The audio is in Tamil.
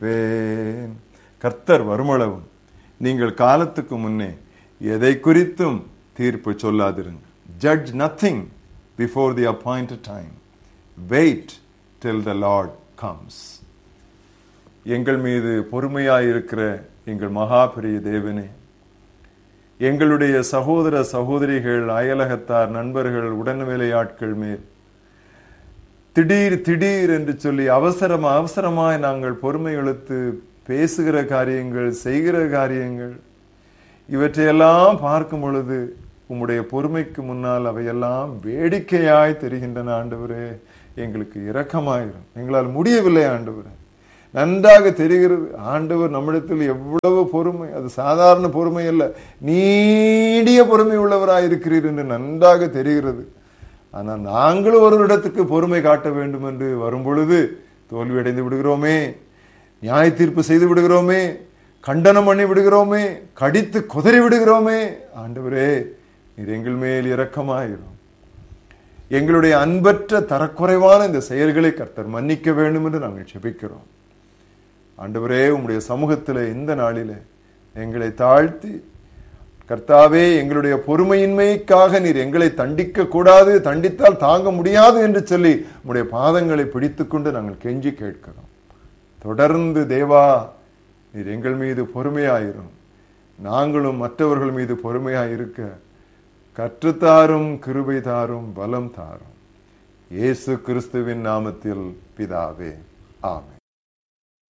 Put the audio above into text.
வேன் கர்த்தர் வருமளவும் நீங்கள் காலத்துக்கு முன்னே எதை குறித்தும் தீர்ப்பு சொல்லாதிருங்க judge nothing before the appointed time wait till the lord comes எங்கள் மீது பொறுமையாயிருக்கிற எங்கள் மகா பெரிய தேவனே எங்களுடைய சகோதர சகோதரிகள் அயலகத்தார் நண்பர்கள் உடன் வேலையாட்கள் மேல் திடீர் திடீர் என்று சொல்லி அவசரம் அவசரமாய் நாங்கள் பொறுமை இழுத்து பேசுகிற காரியங்கள் செய்கிற காரியங்கள் இவற்றையெல்லாம் பார்க்கும் பொழுது உம்முடைய பொறுமைக்கு முன்னால் அவையெல்லாம் வேடிக்கையாய் தெரிகின்றன ஆண்டவரே எங்களுக்கு இரக்கமாயிரும் எங்களால் முடியவில்லை ஆண்டவரே நன்றாக தெரிகிறது ஆண்டவர் நம்மிடத்தில் எவ்வளவு பொறுமை அது சாதாரண பொறுமை அல்ல நீடிய பொறுமை உள்ளவராய் இருக்கிறீர் என்று நன்றாக தெரிகிறது ஆனால் நாங்களும் ஒரு இடத்துக்கு பொறுமை காட்ட வேண்டும் என்று வரும் பொழுது தோல்வி அடைந்து விடுகிறோமே நியாய தீர்ப்பு செய்து விடுகிறோமே கண்டனம் பண்ணி விடுகிறோமே கடித்து குதறி விடுகிறோமே ஆண்டவரே நீர் எங்கள் மேல் இரக்கமாயிரும் எங்களுடைய அன்பற்ற தரக்குறைவான இந்த செயல்களை கர்த்தர் மன்னிக்க வேண்டும் என்று நாங்கள் செபிக்கிறோம் ஆண்டவரே உம்முடைய சமூகத்தில் இந்த நாளிலே எங்களை தாழ்த்தி கர்த்தாவே எங்களுடைய பொறுமையின்மைக்காக நீர் எங்களை தண்டிக்க கூடாது தண்டித்தால் தாங்க முடியாது என்று சொல்லி உம்முடைய பாதங்களை பிடித்துக்கொண்டு நாங்கள் கெஞ்சி கேட்கிறோம் தொடர்ந்து தேவா நீர் எங்கள் மீது பொறுமையாயிரும் நாங்களும் மற்றவர்கள் மீது பொறுமையாயிருக்க கற்றுத்தாரும் கிருபை தாரும் பலம் தாரும் இயேசு கிறிஸ்துவின் நாமத்தில் பிதாவே ஆமென்